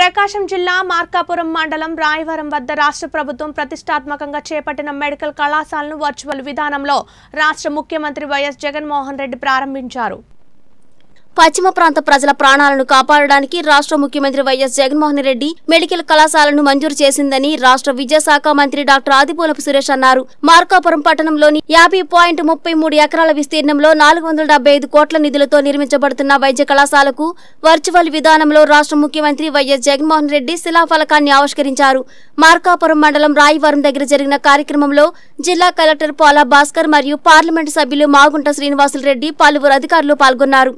ప్రకాశం జిల్లా మార్కాపురం మండలం రాయవరం వద్ద రాష్ట్ర ప్రభుత్వం ప్రతిష్టాత్మకంగా చేపట్టిన మెడికల్ కళాశాలను వర్చువల్ విధానంలో రాష్ట్ర ముఖ్యమంత్రి వైఎస్ జగన్మోహన్ రెడ్డి ప్రారంభించారు పశ్చిమ ప్రాంత ప్రజల ప్రాణాలను కాపాడడానికి రాష్ట్ర ముఖ్యమంత్రి వైఎస్ జగన్మోహన్ రెడ్డి మెడికల్ కళాశాలను మంజూరు చేసిందని రాష్ట్ర విద్యాశాఖ మంత్రి డాక్టర్ ఆదిపూలపు సురేష్ అన్నారు మార్కాపురం పట్టణంలోని యాభై పాయింట్ ముప్పై మూడు ఎకరాల విస్తీర్ణంలో నాలుగు వందల డెబ్బై ఐదు కోట్ల నిధులతో నిర్మించబడుతున్న వైద్య కళాశాలకు వర్చువల్ విధానంలో రాష్ట్ర ముఖ్యమంత్రి వైఎస్ జగన్మోహన్ రెడ్డి శిలాఫలకాన్ని ఆవిష్కరించారు మార్కాపురం మండలం రాయవరం దగ్గర జరిగిన కార్యక్రమంలో జిల్లా కలెక్టర్ పోలా భాస్కర్ మరియు పార్లమెంటు సభ్యులు మాగుంట శ్రీనివాసులు రెడ్డి పలువురు అధికారులు పాల్గొన్నారు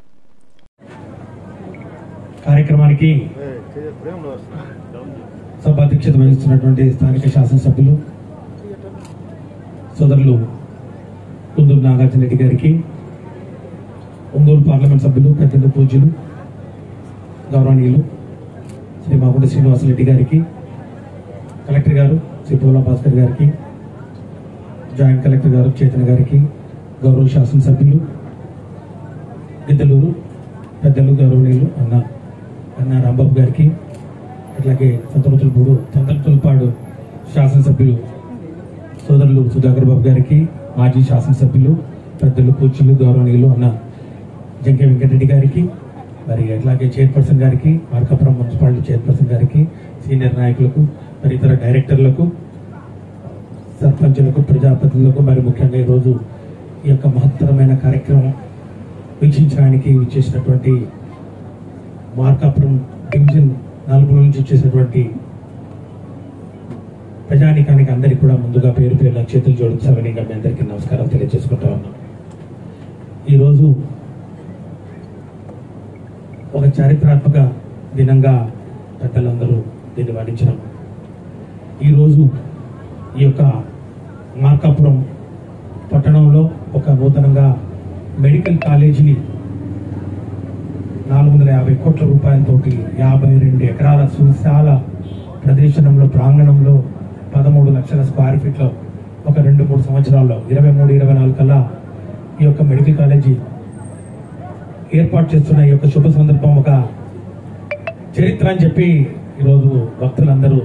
కార్యక్రమానికి సభాధ్యక్షత వహిస్తున్నటువంటి స్థానిక శాసనసభ్యులు సోదరులు కుందూరు నాగార్జున రెడ్డి గారికి ఒంగోలు పార్లమెంట్ సభ్యులు పెద్దలు పూజ్యులు గౌరవనీయులు శ్రీ మాగుంట శ్రీనివాసరెడ్డి గారికి కలెక్టర్ గారు శ్రీ పోలా భాస్కర్ గారికి జాయింట్ కలెక్టర్ గారు చేతన్ గారికి గౌరవ శాసనసభ్యులు గిద్దలూరు పెద్దలు గౌరవనీయులు అన్న అన్న రాంబాబు గారికి అట్లాగే సంతమతులపూడు సంతమతులపాడు శాసనసభ్యులు సోదరులు సుధాకర్ బాబు గారికి మాజీ శాసనసభ్యులు పెద్దలు పూజ్యులు గౌరవనీయులు అన్న జంకే వెంకటరెడ్డి గారికి మరి అట్లాగే చైర్పర్సన్ గారికి మార్కాపురం మున్సిపాలిటీ చైర్పర్సన్ గారికి సీనియర్ నాయకులకు మరి ఇతర డైరెక్టర్లకు సర్పంచులకు ప్రజాప్రతినిధులకు మరి ముఖ్యంగా ఈరోజు ఈ యొక్క మహత్తరమైన కార్యక్రమం వీక్షించడానికి ఇచ్చేసినటువంటి మార్కాపురం డివిజన్ నలుగురు నుంచి వచ్చేసినటువంటి ప్రజానికానికి అందరికీ కూడా ముందుగా పేరు పేరున చేతులు జోడించాలని మీ అందరికీ నమస్కారం తెలియజేసుకుంటా ఉన్నాను ఈరోజు ఒక చారిత్రాత్మక దినంగా పెద్దలందరూ దీన్ని వర్ణించడం ఈరోజు ఈ యొక్క మార్కాపురం పట్టణంలో ఒక నూతనంగా మెడికల్ కాలేజీని నాలుగు వందల యాభై కోట్ల రూపాయలతోటి యాభై రెండు ఎకరాల సువిశాల ప్రదేశంలో ప్రాంగణంలో పదమూడు లక్షల స్క్వేర్ ఫీట్లో ఒక రెండు మూడు సంవత్సరాల్లో ఇరవై మూడు ఇరవై నాలుగు కల్లా ఈ యొక్క మెడికల్ కాలేజీ ఏర్పాటు చేస్తున్న ఈ యొక్క శుభ సందర్భం ఒక చరిత్ర అని చెప్పి ఈరోజు భక్తులందరూ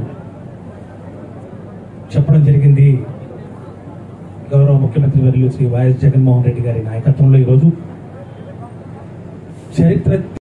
చెప్పడం జరిగింది గౌరవ ముఖ్యమంత్రి వర్యులు శ్రీ వైఎస్ జగన్మోహన్ రెడ్డి గారి నాయకత్వంలో ఈరోజు చరిత్ర